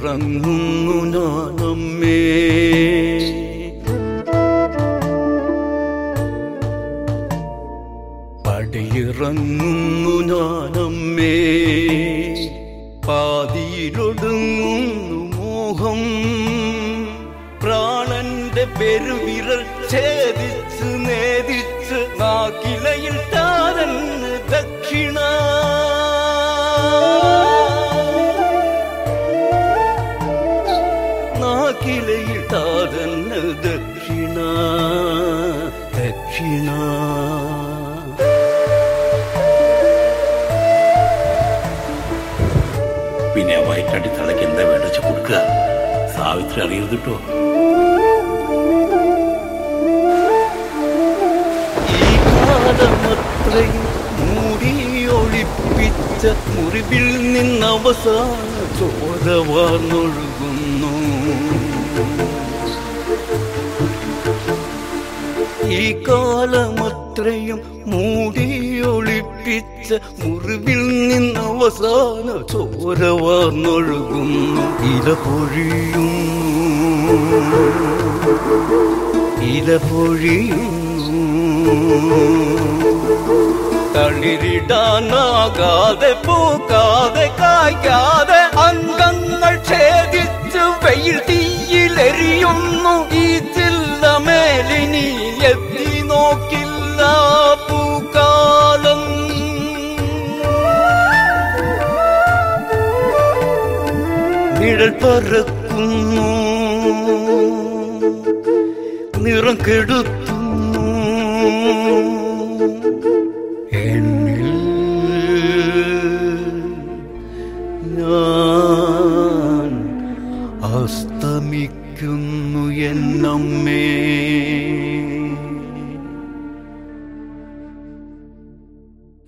പടിയിറങ്ങുന്നു ഞാനമ്മേ പടിയിറങ്ങുന്നു ഞാനമ്മേ പാതിയിലൊടുങ്ങുന്നു മോഹം പ്രാണന്റെ പെരുവിരൽ ഛേദിച്ച് നേദിച്ച് നാക്കിലയിൽ താരന് ദക്ഷിണ നാക്കിലയിൽ താരന് ദക്ഷിണ ദക്ഷിണ പിന്നെ ആ വയറ്റാട്ടി തളയ്ക്ക് എന്താ വേണ്ടച്ച് കൊടുക്കുക സാവിത്രി അറിയരുത് കേട്ടോ ഈ കാലമത്രയും മൂടി ഒളിപ്പിച്ച മുറിവിൽ നിന്നവസാന ചോര വാർന്നൊഴുകുന്നു ഈ കാലമത്രയും മൂടി ഒളിപ്പിച്ച മുറിവിൽ നിന്നവസാന ചോര വാർന്നൊഴുകുന്നു ഇല പൊഴിയുന്നു ഇല പൊഴിയുന്നു തളിരിടാനാകാതെ പൂക്കാതെ കായ്ക്കാതെ അംഗങ്ങൾ ഛേദിച്ച് വെയിൽ തീയിലെറിയുന്നു ഈ ചില്ല മേലിനി എത്തി നോക്കില്ല പൂക്കാലം നിഴൽ പറക്കുന്നു നിറം കെടുത്തുന്നു എന്നിൽ ഞാൻ അസ്തമിക്കുന്നു എന്നമ്മേ